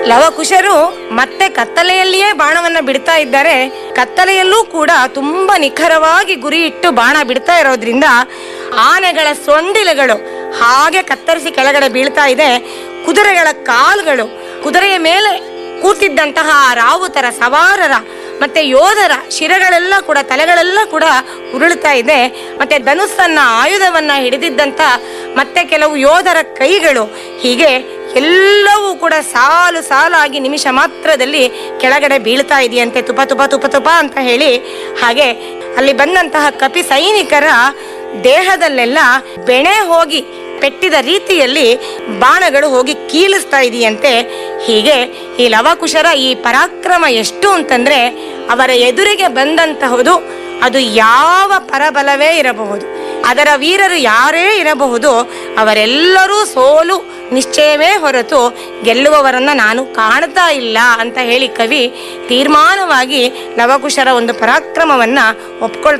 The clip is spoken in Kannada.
ಲವಕುಶರು ಮತ್ತೆ ಕತ್ತಲೆಯಲ್ಲಿಯೇ ಬಾಣವನ್ನ ಬಿಡ್ತಾ ಇದ್ದಾರೆ ಕತ್ತಲೆಯಲ್ಲೂ ಕೂಡ ತುಂಬಾ ನಿಖರವಾಗಿ ಗುರಿ ಇಟ್ಟು ಬಾಣ ಬಿಡ್ತಾ ಇರೋದ್ರಿಂದ ಆನೆಗಳ ಸೊಂಡಿಲುಗಳು ಹಾಗೆ ಕತ್ತರಿಸಿ ಕೆಳಗಡೆ ಬೀಳ್ತಾ ಇದೆ ಕುದುರೆಗಳ ಕಾಲುಗಳು ಕುದುರೆಯ ಮೇಲೆ ಕೂತಿದ್ದಂತಹ ರಾವುತರ ಸವಾರರ ಮತ್ತೆ ಯೋಧರ ಶಿರಗಳೆಲ್ಲ ಕೂಡ ತಲೆಗಳೆಲ್ಲ ಕೂಡ ಉರುಳ್ತಾ ಇದೆ ಮತ್ತೆ ಧನುಸ್ಸನ್ನ ಆಯುಧವನ್ನ ಹಿಡಿದಿದ್ದಂತ ಮತ್ತೆ ಕೆಲವು ಯೋಧರ ಕೈಗಳು ಹೀಗೆ ಎಲ್ಲವೂ ಕೂಡ ಸಾಲು ಸಾಲಾಗಿ ನಿಮಿಷ ಮಾತ್ರದಲ್ಲಿ ಕೆಳಗಡೆ ಬೀಳ್ತಾ ಇದೆಯಂತೆ ತುಪ ತುಪ ತುಪ ತುಪ ಅಂತ ಹೇಳಿ ಹಾಗೆ ಅಲ್ಲಿ ಬಂದಂತಹ ಕಪಿ ಸೈನಿಕರ ದೇಹದಲ್ಲೆಲ್ಲ ಬೆಣೆ ಹೋಗಿ ಪೆಟ್ಟಿದ ರೀತಿಯಲ್ಲಿ ಬಾಣಗಳು ಹೋಗಿ ಕೀಲಿಸ್ತಾ ಇದೆಯಂತೆ ಹೀಗೆ ಈ ಲವಕುಶರ ಈ ಪರಾಕ್ರಮ ಎಷ್ಟು ಅಂತಂದ್ರೆ ಅವರ ಎದುರಿಗೆ ಬಂದಂತಹುದು ಅದು ಯಾವ ಪರಬಲವೇ ಇರಬಹುದು ಅದರ ವೀರರು ಯಾರೇ ಇರಬಹುದು ಅವರೆಲ್ಲರೂ ಸೋಲು ನಿಶ್ಚಯವೇ ಹೊರತು ಗೆಲ್ಲುವವರನ್ನ ನಾನು ಕಾಣ್ತಾ ಇಲ್ಲ ಅಂತ ಹೇಳಿ ಕವಿ ತೀರ್ಮಾನವಾಗಿ ಲವಕುಶರ ಒಂದು ಪರಾಕ್ರಮವನ್ನ ಒಪ್ಕೊಳ್ತಾ